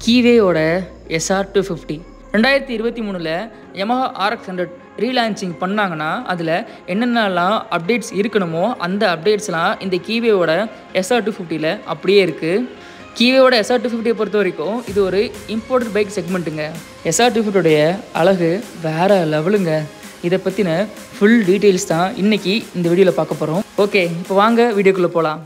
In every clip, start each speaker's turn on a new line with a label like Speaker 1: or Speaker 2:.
Speaker 1: கீவேயோட SR two fifty ரெண்டாயிரத்தி இருபத்தி மூணில் Yamaha ஆர்எக்ஸ் ஹண்ட்ரட் ரீலான்ச்சிங் பண்ணாங்கன்னா அதில் என்னென்னலாம் அப்டேட்ஸ் இருக்கணுமோ அந்த அப்டேட்ஸ்லாம் இந்த கீவேயோட எஸ்ஆர் டூ ஃபிஃப்டியில் அப்படியே இருக்குது கீவேயோட எஸ்ஆர் டூ ஃபிஃப்டியை பொறுத்த வரைக்கும் இது ஒரு இம்போர்ட்டட் பைக் செக்மெண்ட்டுங்க எஸ்ஆர் டூ ஃபிஃப்டியோடைய அழகு வேறு லெவலுங்க இதை பற்றின ஃபுல் டீட்டெயில்ஸ் தான் இன்றைக்கி இந்த வீடியோவில் பார்க்க போகிறோம் ஓகே இப்போ வாங்க வீடியோக்குள்ளே போகலாம்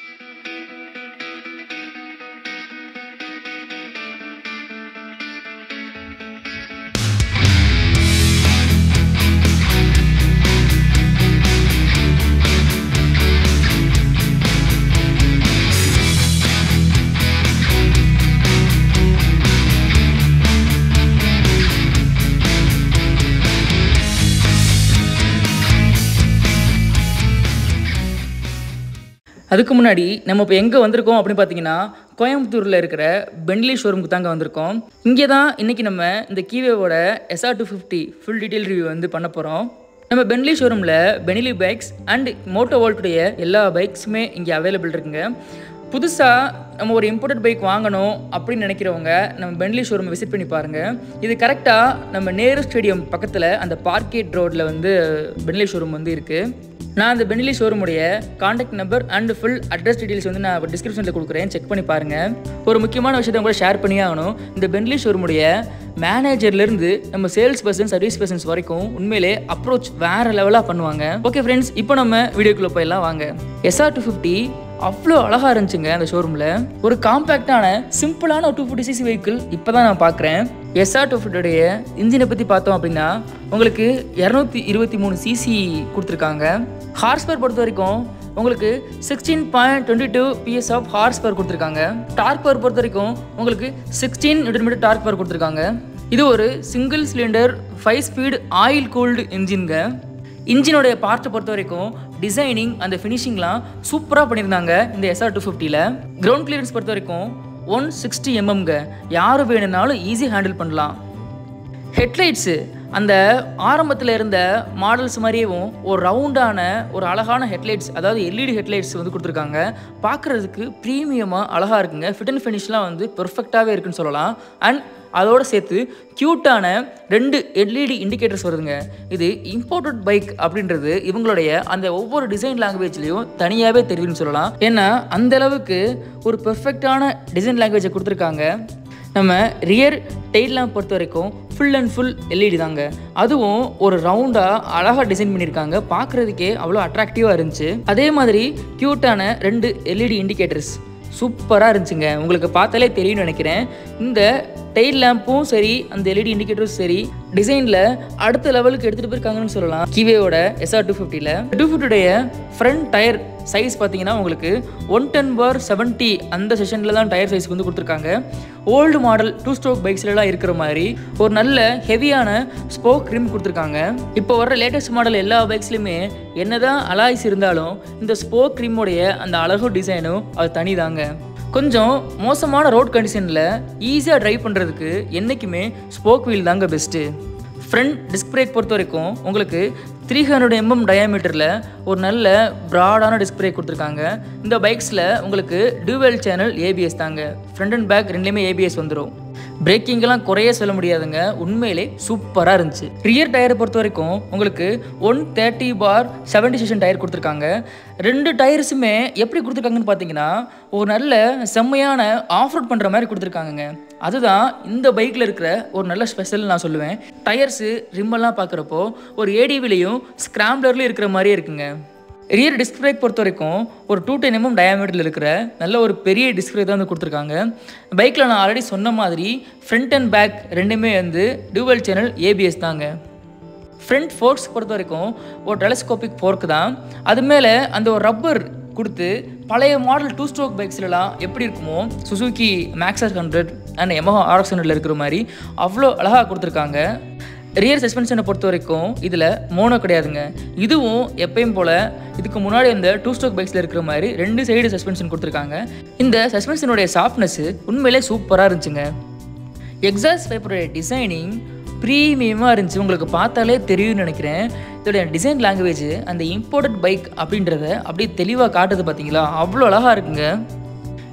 Speaker 1: அதுக்கு முன்னாடி நம்ம இப்போ எங்கே வந்திருக்கோம் அப்படின்னு பார்த்தீங்கன்னா கோயம்புத்தூரில் இருக்கிற பென்லி ஷோரூமுக்கு தாங்க வந்திருக்கோம் இங்கே தான் இன்றைக்கி நம்ம இந்த கீவேவோட SR two fifty full detail review வந்து பண்ண போகிறோம் நம்ம பென்லி ஷோரூமில் பெனிலி பைக்ஸ் அண்ட் மோட்டோ வோல்ட்டுடைய எல்லா பைக்ஸுமே இங்கே அவைலபிள் இருக்குங்க புதுசாக நம்ம ஒரு இம்போர்ட்டட் பைக் வாங்கணும் அப்படின்னு நினைக்கிறவங்க நம்ம பென்லி ஷோரூம் விசிட் பண்ணி பாருங்கள் இது கரெக்டாக நம்ம நேரு ஸ்டேடியம் பக்கத்தில் அந்த பார்க்கேட் ரோட்டில் வந்து பென்லி ஷோரூம் வந்து இருக்குது நான் அந்த பெனிலி ஷோரூமுடைய contact number and full address details வந்து நான் டிஸ்கிரிப்ஷனில் கொடுக்குறேன் செக் பண்ணி பாருங்கள் ஒரு முக்கியமான விஷயத்தை கூட ஷேர் பண்ணி ஆகணும் இந்த பென்லி ஷோரூமுடைய மேனேஜர்லேருந்து நம்ம சேல்ஸ் பர்சன் சர்வீஸ் பர்சன்ஸ் வரைக்கும் உண்மையிலே அப்ரோச் வேறு லெவலாக பண்ணுவாங்க ஓகே ஃப்ரெண்ட்ஸ் இப்போ நம்ம வீடியோக்குள்ளே போயிடலாம் வாங்க எஸ்ஆர் டூ ஃபிஃப்டி அவ்வளோ அழகாக இருந்துச்சுங்க அந்த ஷோரூமில் ஒரு காம்பேக்டான சிம்பிளான ஒரு டூ ஃபிஃப்டி சிசி வெஹிக்கிள் இப்போ தான் நான் பார்க்குறேன் எஸ்ஆர் டூ ஃபிஃப்டியோடைய இன்ஜினை பற்றி பார்த்தோம் அப்படின்னா உங்களுக்கு இரநூத்தி இருபத்தி மூணு சிசி கொடுத்துருக்காங்க ஹார்ஸ் பவர் பொறுத்த வரைக்கும் உங்களுக்கு sixteen point twenty two PS of horse power கொடுத்துருக்காங்க டார்க் பவர் பொறுத்த வரைக்கும் உங்களுக்கு sixteen newton metre torque power கொடுத்துருக்காங்க இது ஒரு single cylinder five speed oil cooled இன்ஜின்ங்க இன்ஜினோடைய பார்ட்டை பொறுத்த வரைக்கும் டிசைனிங் அந்த ஃபினிஷிங்லாம் சூப்பராக பண்ணியிருந்தாங்க இந்த எஸ்ஆர் டூ ஃபிஃப்டியில் கிரவுண்ட் கிளியரன்ஸ் பொறுத்த வரைக்கும் ஒன் சிக்ஸ்டி எம்எம்ங்க யார் வேணும்னாலும் ஈஸி ஹேண்டில் பண்ணலாம் ஹெட்லைட்ஸு அந்த ஆரம்பத்தில் இருந்த மாடல்ஸ் மாதிரியேவும் ஒரு ரவுண்டான ஒரு அழகான ஹெட்லைட்ஸ் அதாவது எல்இடி ஹெட்லைட்ஸ் வந்து கொடுத்துருக்காங்க பார்க்குறதுக்கு ப்ரீமியமாக அழகாக இருக்குங்க ஃபிட் அண்ட் ஃபினிஷ்லாம் வந்து பெர்ஃபெக்டாகவே இருக்குன்னு சொல்லலாம் அண்ட் அதோடு சேர்த்து க்யூட்டான ரெண்டு எல்இடி இண்டிகேட்டர்ஸ் வருதுங்க இது இம்போர்ட்டட் பைக் அப்படின்றது இவங்களுடைய அந்த ஒவ்வொரு டிசைன் லாங்குவேஜ்லேயும் தனியாகவே தெரியும்னு சொல்லலாம் ஏன்னா அந்த அளவுக்கு ஒரு பெர்ஃபெக்டான டிசைன் லாங்குவேஜை கொடுத்துருக்காங்க நம்ம ரியர் டெய்ல் லேம்ப் பொறுத்த வரைக்கும் ஃபுல் அண்ட் ஃபுல் எல்இடி தாங்க அதுவும் ஒரு ரவுண்டாக அழகாக டிசைன் பண்ணியிருக்காங்க பார்க்குறதுக்கே அவ்வளோ அட்ராக்டிவாக இருந்துச்சு அதே மாதிரி க்யூட்டான ரெண்டு எல்இடி இண்டிகேட்டர்ஸ் சூப்பராக இருந்துச்சுங்க உங்களுக்கு பார்த்தாலே தெரியும்னு நினைக்கிறேன் இந்த டெய்ல் லேம்பும் சரி அந்த எல்இடி இண்டிகேட்டரும் சரி டிசைனில் அடுத்த லெவலுக்கு எடுத்துகிட்டு போயிருக்காங்கன்னு சொல்லலாம் கிவேயோட எஸ்ஆர் டூ ஃபிஃப்டியில் டூ ஃபிஃப்டியுடைய ஃப்ரண்ட் டயர் சைஸ் பார்த்தீங்கன்னா உங்களுக்கு ஒன் டென் பார் செவன்ட்டி அந்த செஷனில் தான் டயர் சைஸ் வந்து கொடுத்துருக்காங்க ஓல்டு மாடல் டூ ஸ்ட்ரோக் பைக்ஸ்லாம் இருக்கிற மாதிரி ஒரு நல்ல ஹெவியான ஸ்போக் ரிம் கொடுத்துருக்காங்க இப்போ வர்ற லேட்டஸ்ட் மாடல் எல்லா பைக்ஸ்லையுமே என்னதான் அலாய்ஸ் இருந்தாலும் இந்த ஸ்போக் ரிம்மோடைய அந்த அழகு டிசைனும் அது தனிதாங்க கொஞ்சம் மோசமான ரோட் கண்டிஷனில் ஈஸியாக ட்ரைவ் பண்ணுறதுக்கு என்றைக்குமே ஸ்போக் வீல் தாங்க பெஸ்ட்டு ஃப்ரண்ட் டிஸ்க் பிரேக் பொறுத்த வரைக்கும் உங்களுக்கு த்ரீ ஹண்ட்ரட் எம்எம் டயாமீட்டரில் ஒரு நல்ல ப்ராடான டிஸ்க் பிரேக் கொடுத்துருக்காங்க இந்த பைக்ஸில் உங்களுக்கு டியூவல் சேனல் ஏபிஎஸ் தாங்க ஃப்ரண்ட் அண்ட் பேக் ரெண்டுலேயுமே ஏபிஎஸ் வந்துடும் பிரேக்கிங்கெல்லாம் குறைய சொல்ல முடியாதுங்க உண்மையிலே சூப்பராக இருந்துச்சு ரியர் டயரை பொறுத்த வரைக்கும் உங்களுக்கு one thirty by seventy section tyre கொடுத்துருக்காங்க ரெண்டு டயர்ஸுமே எப்படி கொடுத்துருக்காங்கன்னு பார்த்தீங்கன்னா ஒரு நல்ல செம்மையான ஆஃப் ரோட் பண்ணுற மாதிரி கொடுத்துருக்காங்கங்க அதுதான் இந்த பைக்கில் இருக்கிற ஒரு நல்ல ஸ்பெஷல் நான் சொல்லுவேன் டயர்ஸு ரிம்மெல்லாம் பார்க்குறப்போ ஒரு ஏடிவிலையும் ஸ்க்ராம்லர்லையும் இருக்கிற மாதிரியே இருக்குங்க ரியர் டிஸ்க் பிரேக் பொறுத்த வரைக்கும் ஒரு டூ டென் எம்எம் டயாமீட்டரில் இருக்கிற நல்ல ஒரு பெரிய டிஸ்க் பிரேக் தான் வந்து கொடுத்துருக்காங்க பைக்கில் நான் ஆல்ரெடி சொன்ன மாதிரி ஃப்ரண்ட் அண்ட் பேக் ரெண்டுமே வந்து டியூவல் சேனல் ஏபிஎஸ் தாங்க ஃப்ரண்ட் ஃபோர்க்ஸ் பொறுத்த வரைக்கும் ஒரு டெலஸ்கோபிக் ஃபோர்க் தான் அது மேலே அந்த ஒரு ரப்பர் கொடுத்து பழைய மாடல் டூ ஸ்ட்ரோக் பைக்ஸ்லலாம் எப்படி இருக்குமோ Suzuki Max R hundred and Yamaha RX ஹண்ட்ரட்ல இருக்கிற மாதிரி அவ்வளோ அழகாக கொடுத்துருக்காங்க ரியர் சஸ்பென்ஷனை பொறுத்த வரைக்கும் இதில் மோனோ கிடையாதுங்க இதுவும் எப்பயும் போல் இதுக்கு முன்னாடி இந்த டூ ஸ்ட்ரோக் பைக்ஸில் இருக்கிற மாதிரி ரெண்டு சைடு சஸ்பென்ஷன் கொடுத்துருக்காங்க இந்த சஸ்பென்ஷனுடைய சாஃப்ட்னஸ் உண்மையிலே சூப்பராக இருந்துச்சுங்க எக்ஸாஸ்ட் பைப்பருடைய டிசைனிங் ப்ரீமியமாக இருந்துச்சு உங்களுக்கு பார்த்தாலே தெரியும்னு நினைக்கிறேன் இதோடைய டிசைன் லாங்குவேஜ் அந்த இம்போர்ட்டட் பைக் அப்படின்றத அப்படியே தெளிவாக காட்டுது பார்த்தீங்களா அவ்வளோ அழகாக இருக்குங்க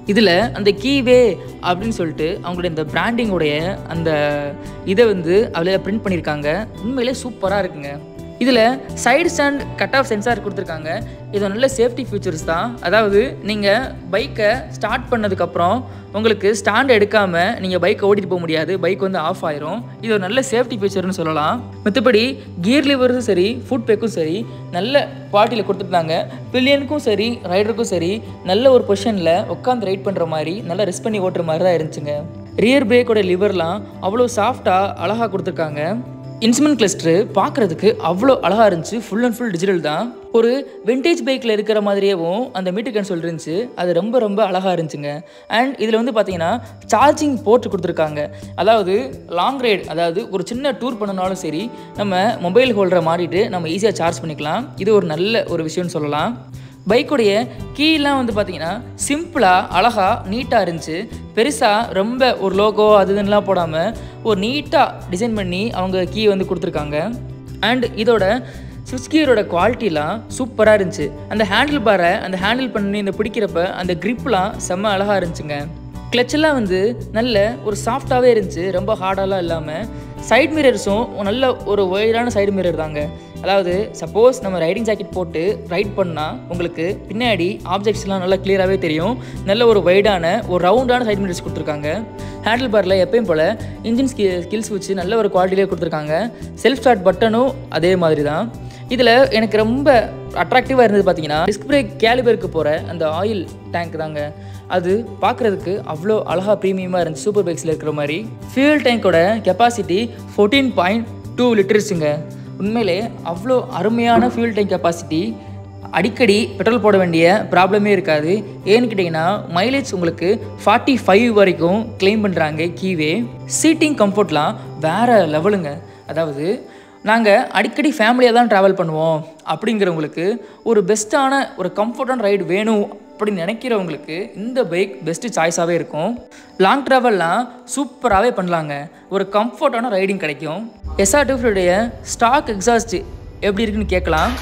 Speaker 1: இதில் அந்த கீவே அப்படின்னு சொல்லிட்டு அவங்களுடைய இந்த பிராண்டிங்கோடைய அந்த இதை வந்து அதில் பிரிண்ட் பண்ணியிருக்காங்க உண்மையிலே சூப்பராக இருக்குங்க இதில் side stand cut off sensor கொடுத்துருக்காங்க இது ஒரு நல்ல சேஃப்டி ஃபீச்சர்ஸ் தான் அதாவது நீங்கள் பைக்கை ஸ்டார்ட் பண்ணதுக்கப்புறம் உங்களுக்கு ஸ்டாண்ட் எடுக்காமல் நீங்கள் பைக்கை ஓட்டிட்டு போக முடியாது பைக் வந்து ஆஃப் ஆயிரும் இது ஒரு நல்ல சேஃப்டி ஃபீச்சர்னு சொல்லலாம் மற்றபடி கியர் லிவர்ஸும் சரி ஃபுட் பேக்கும் சரி நல்ல குவாலிட்டியில் கொடுத்துருந்தாங்க பில்லியனுக்கும் சரி ரைடருக்கும் சரி நல்ல ஒரு பொசிஷனில் உட்காந்து ரைட் பண்ணுற மாதிரி நல்லா ரெஸ்ட் பண்ணி ஓட்டுற மாதிரி தான் இருந்துச்சுங்க ரியர் பிரேக்கோட லிவர்லாம் அவ்வளோ சாஃப்டாக அழகாக கொடுத்துருக்காங்க இன்ஸ்ட்ருமெண்ட் கிளஸ்டர் பார்க்குறதுக்கு அவ்வளோ அழகாக இருந்துச்சு ஃபுல் அண்ட் ஃபுல் டிஜிட்டல் தான் ஒரு விண்டேஜ் பைக்கில் இருக்கிற மாதிரியேவும் அந்த மீட்டர் கன்சோல் இருந்துச்சு அது ரொம்ப ரொம்ப அழகாக இருந்துச்சுங்க அண்ட் இதில் வந்து பார்த்தீங்கன்னா சார்ஜிங் போர்ட் கொடுத்துருக்காங்க அதாவது லாங் ரைடு அதாவது ஒரு சின்ன டூர் பண்ணனாலும் சரி நம்ம மொபைல் ஹோல்டரை மாட்டிட்டு நம்ம ஈஸியாக சார்ஜ் பண்ணிக்கலாம் இது ஒரு நல்ல ஒரு விஷயம்னு சொல்லலாம் பைக்குடைய கீலாம் வந்து பார்த்தீங்கன்னா சிம்பிளாக அழகாக நீட்டாக இருந்துச்சு பெருசாக ரொம்ப ஒரு லோகோ அது இதுன்னெலாம் போடாமல் ஒரு நீட்டாக டிசைன் பண்ணி அவங்க கீ வந்து கொடுத்துருக்காங்க அண்ட் இதோட சுவிட்ச் கியரோட குவாலிட்டிலாம் சூப்பராக இருந்துச்சு அந்த ஹேண்டில் பாரை அந்த ஹேண்டில் பண்ணி இந்த பிடிக்கிறப்ப அந்த gripலாம் செம்ம அழகாக இருந்துச்சுங்க கிளச்செல்லாம் வந்து நல்ல ஒரு சாஃப்டாகவே இருந்துச்சு ரொம்ப ஹார்டாலாம் இல்லாமல் சைடு மிரர்ஸும் நல்ல ஒரு ஒயரான சைடு மிரர் தாங்க அதாவது சப்போஸ் நம்ம ரைடிங் ஜாக்கெட் போட்டு ரைட் பண்ணால் உங்களுக்கு பின்னாடி ஆப்ஜெக்ட்ஸ்லாம் நல்லா கிளியராகவே தெரியும் நல்ல ஒரு வைடான ஒரு ரவுண்டான சைடு மிரர்ஸ் கொடுத்துருக்காங்க ஹேண்டில் பாரில் எப்பயும் போல் இன்ஜின் ஸ்கி ஸ்கில்ஸ் வச்சு நல்ல ஒரு குவாலிட்டியிலே கொடுத்துருக்காங்க செல்ஃப் ஸ்டார்ட் பட்டனும் அதே மாதிரி தான் இதில் எனக்கு ரொம்ப அட்ராக்டிவாக இருந்தது பார்த்தீங்கன்னா டிஸ்க் பிரேக் கேலிபருக்கு போகிற அந்த ஆயில் டேங்க் தாங்க அது பார்க்குறதுக்கு அவ்வளோ அழகாக ப்ரீமியமாக இருந்துச்சு சூப்பர் பைக்ஸில் இருக்கிற மாதிரி ஃபியூல் டேங்கோட கெப்பாசிட்டி ஃபோர்டீன் பாயிண்ட் டூ லிட்டர்ஸுங்க உண்மையிலே அவ்வளோ அருமையான ஃபியூல் டேங்க் கெப்பாசிட்டி அடிக்கடி பெட்ரோல் போட வேண்டிய ப்ராப்ளமே இருக்காது ஏன்னு கேட்டிங்கன்னா மைலேஜ் உங்களுக்கு ஃபார்ட்டி ஃபைவ் வரைக்கும் க்ளைம் பண்ணுறாங்க கீவே சீட்டிங் கம்ஃபர்ட்லாம் வேறு லெவலுங்க அதாவது நாங்கள் அடிக்கடி ஃபேமிலியாக தான் ட்ராவல் பண்ணுவோம் அப்படிங்கிறவங்களுக்கு ஒரு பெஸ்ட்டான ஒரு கம்ஃபர்டான ரைடு வேணும் அப்படின்னு நினைக்கிறவங்களுக்கு இந்த பைக் பெஸ்ட்டு சாய்ஸாகவே இருக்கும் லாங் ட்ராவல்லாம் சூப்பராகவே பண்ணலாங்க ஒரு கம்ஃபர்டான ரைடிங் கிடைக்கும் எஸ்ஆர் டூஃபுடைய ஸ்டாக் எக்ஸாஸ்ட் எப்படி இருக்குன்னு கேட்கலாம்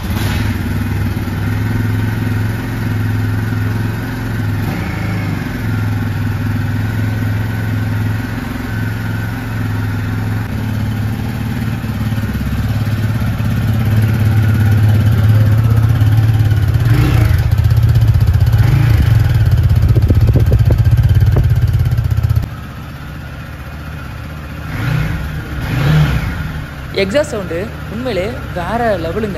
Speaker 1: எக்ஸாஸ்ட் சவுண்டு உண்மையிலே வேற லெவலுங்க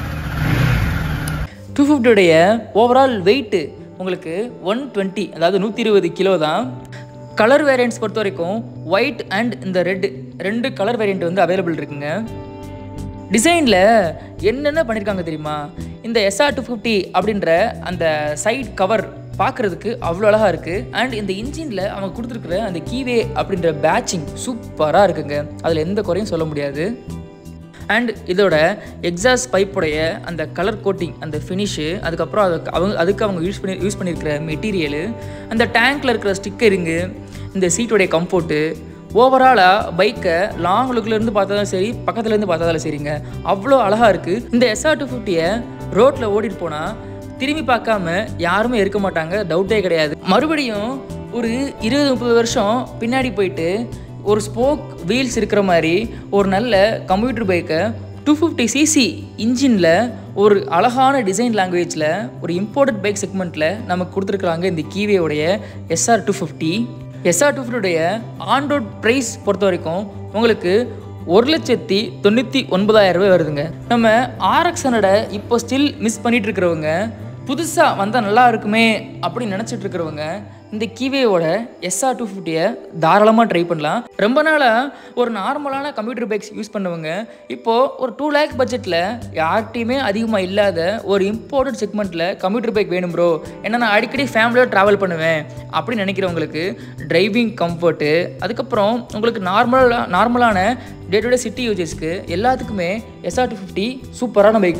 Speaker 1: டூ ஃபிஃப்டியோடைய ஓவரால் வெயிட்டு உங்களுக்கு ஒன் டுவெண்ட்டி அதாவது நூற்றி இருபது கிலோ தான் கலர் வேரியண்ட்ஸ் பொறுத்த வரைக்கும் ஒயிட் அண்ட் இந்த ரெட் ரெண்டு கலர் வேரியண்ட் வந்து அவைலபிள் இருக்குங்க டிசைனில் என்னென்ன பண்ணியிருக்காங்க தெரியுமா இந்த எஸ்ஆர் டூ ஃபிஃப்டி அப்படின்ற அந்த சைட் கவர் பார்க்குறதுக்கு அவ்வளோ அழகாக இருக்குது அண்ட் இந்த இன்ஜினில் அவங்க கொடுத்துருக்குற அந்த கீவே அப்படின்ற பேட்சிங் சூப்பராக இருக்குங்க அதில் எந்த குறையும் சொல்ல முடியாது அண்ட் இதோட எக்ஸாஸ்ட் பைப்புடைய அந்த கலர் கோட்டிங் அந்த ஃபினிஷு அதுக்கப்புறம் அதுக்கு அவங்க அதுக்கு அவங்க யூஸ் பண்ணி யூஸ் பண்ணியிருக்கிற மெட்டீரியலு அந்த டேங்க்கில் இருக்கிற ஸ்டிக்கரிங்கு இந்த சீட்டோடைய கம்ஃபோர்ட்டு ஓவராலாக பைக்கை லாங் லுக்லேருந்து பார்த்தாலும் சரி பக்கத்துலேருந்து பார்த்தாலும் சரிங்க அவ்வளோ அழகாக இருக்குது இந்த எஸ்ஆர் டூ ஃபிஃப்டியை ரோட்டில் ஓடிட்டு போனால் திரும்பி பார்க்காம யாருமே இருக்க மாட்டாங்க டவுட்டே கிடையாது மறுபடியும் ஒரு இருபது முப்பது வருஷம் பின்னாடி போயிட்டு ஒரு ஸ்போக் வீல்ஸ் இருக்கிற மாதிரி ஒரு நல்ல கம்ப்யூட்டர் பைக்கை டூ ஃபிஃப்டி சிசி இன்ஜினில் ஒரு அழகான டிசைன் லாங்குவேஜில் ஒரு இம்போர்ட்டட் பைக் செக்மெண்ட்டில் நமக்கு கொடுத்துருக்குறாங்க இந்த கீவேவுடைய SR two fifty SR two ஃபிஃப்டியுடைய ஆன் ரோட் ப்ரைஸ் பொறுத்த வரைக்கும் உங்களுக்கு ஒரு லட்சத்தி தொண்ணூற்றி ஒன்பதாயிரம் ரூபாய் வருதுங்க நம்ம ஆர்எக்ஸ் ஹண்ட்ரடை இப்போ ஸ்டில் மிஸ் பண்ணிட்டு இருக்கிறவங்க புதுசாக வந்தால் நல்லா இருக்குமே அப்படின்னு நினச்சிட்டு இருக்கிறவங்க இந்த கீவேவோட எஸ்ஆர் டூ ஃபிஃப்டியை தாராளமாக ட்ரை பண்ணலாம் ரொம்ப நாளாக ஒரு நார்மலான கம்ப்யூட்டர் பைக்ஸ் யூஸ் பண்ணவங்க இப்போது ஒரு டூ லேக் பட்ஜெட்டில் யார்கிட்டையுமே அதிகமாக இல்லாத ஒரு இம்போர்ட்டட் செக்மெண்ட்டில் கம்ப்யூட்டர் பைக் வேணும் ப்ரோ ஏன்னா நான் அடிக்கடி ஃபேமிலியோட ட்ராவல் பண்ணுவேன் அப்படின்னு நினைக்கிறவங்களுக்கு டிரைவிங் கம்ஃபர்ட்டு அதுக்கப்புறம் உங்களுக்கு நார்மலாக நார்மலான டே டு டே சிட்டி யூஜஸ்க்கு எல்லாத்துக்குமே எஸ்ஆர் டூ ஃபிஃப்டி சூப்பரான பைக்குங்க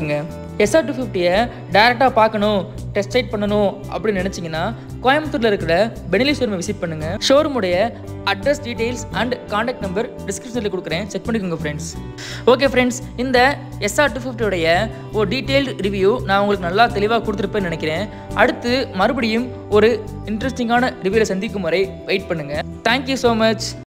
Speaker 1: எஸ்ஆர் டூ ஃபிஃப்டியை டேரெக்டாக பார்க்கணும் டெஸ்ட் ரைட் பண்ணணும் அப்படின்னு நினச்சிங்கன்னா கோயம்புத்தூரில் இருக்கிற பெனிலி ஷோரூமை விசிட் பண்ணுங்கள் ஷோரூமுடைய address details and contact number டிஸ்கிரிப்ஷனில் கொடுக்குறேன் செக் பண்ணிக்கோங்க ஃப்ரெண்ட்ஸ் ஓகே ஃப்ரெண்ட்ஸ் இந்த எஸ்ஆர் டூ ஃபிஃப்டியோடைய ஒரு டீட்டெயில்டு ரிவ்யூ நான் உங்களுக்கு நல்லா தெளிவாக கொடுத்துருப்பேன்னு நினைக்கிறேன் அடுத்து மறுபடியும் ஒரு இன்ட்ரெஸ்டிங்கான ரிவ்யூவில் சந்திக்கும் வரை வெயிட் பண்ணுங்கள் தேங்க்யூ ஸோ மச்